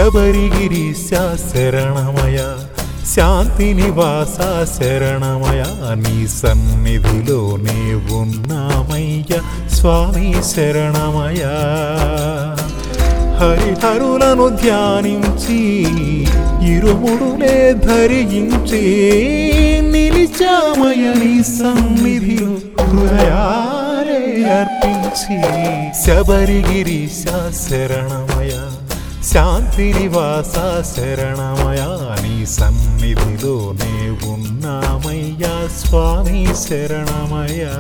శబరిగిరీశ శరణమయ శాంతి నివాస శరణమయ నీ సన్నిధిలోనే ఉన్నామయ్య స్వామి శరణమయ హరిహరులను ధ్యానించి ఇరుముడులే ధరించి నిలిచామయ నీ సన్నిధిలో హృదయాలే అర్పించి శబరిగిరీశ శరణమయ శాంతి నివాస శరణమయ నీ సన్నిధిలోనే ఉన్నామయ్యా స్వామి శరణమయ్యా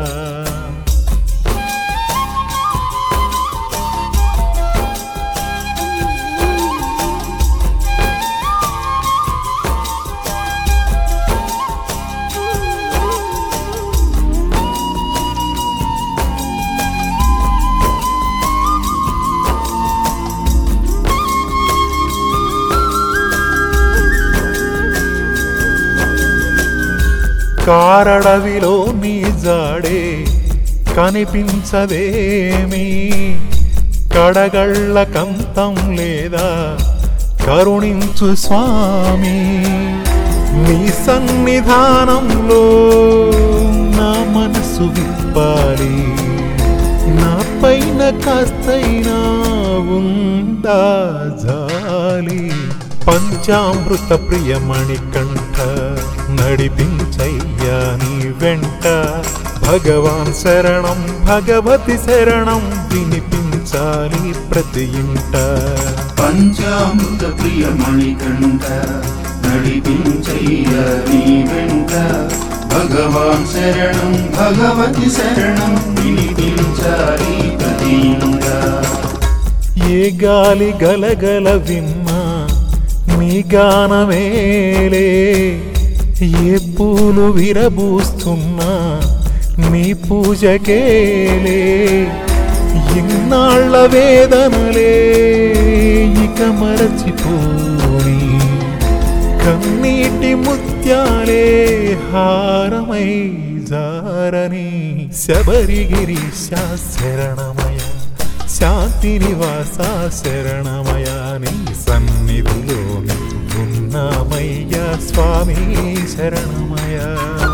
కారడవిలో నీ జాడే కనిపించదేమి కడగళ్ళ కంతం లేదా కరుణించు స్వామి నీ సన్నిధానంలో నా మనసు విప్పాలి నా పైన కాస్తైనా ఉందా జాలి పంచామృత ప్రియమణి కంఠ నడిపించయ్యా నీ వెంట భగవాన్ శరణం భగవతి శరణం వినిపించాలి ప్రతి ఇంట పంచామృత ప్రియ మణికంఠ నడిపించయ్య నీ వెంట భగవాన్ శరణం భగవతి శరణం వినిపించాలి ప్రతి ఇంట ఏ గాలి గలగల విన్నా నీ గానమేలే ఏ పూలు విరబూస్తున్నా నీ పూజకేలే ఇన్నాళ్ళ వేదనలే ఇక మరచిపోని కన్నీటి ముత్యాలే హారమై జారని శబరిగిరి శరణమయ శాంతి నివాస శరణమయ నీ సన్నిధిలో ఉన్నామయ్యా స్వామి శరణమయ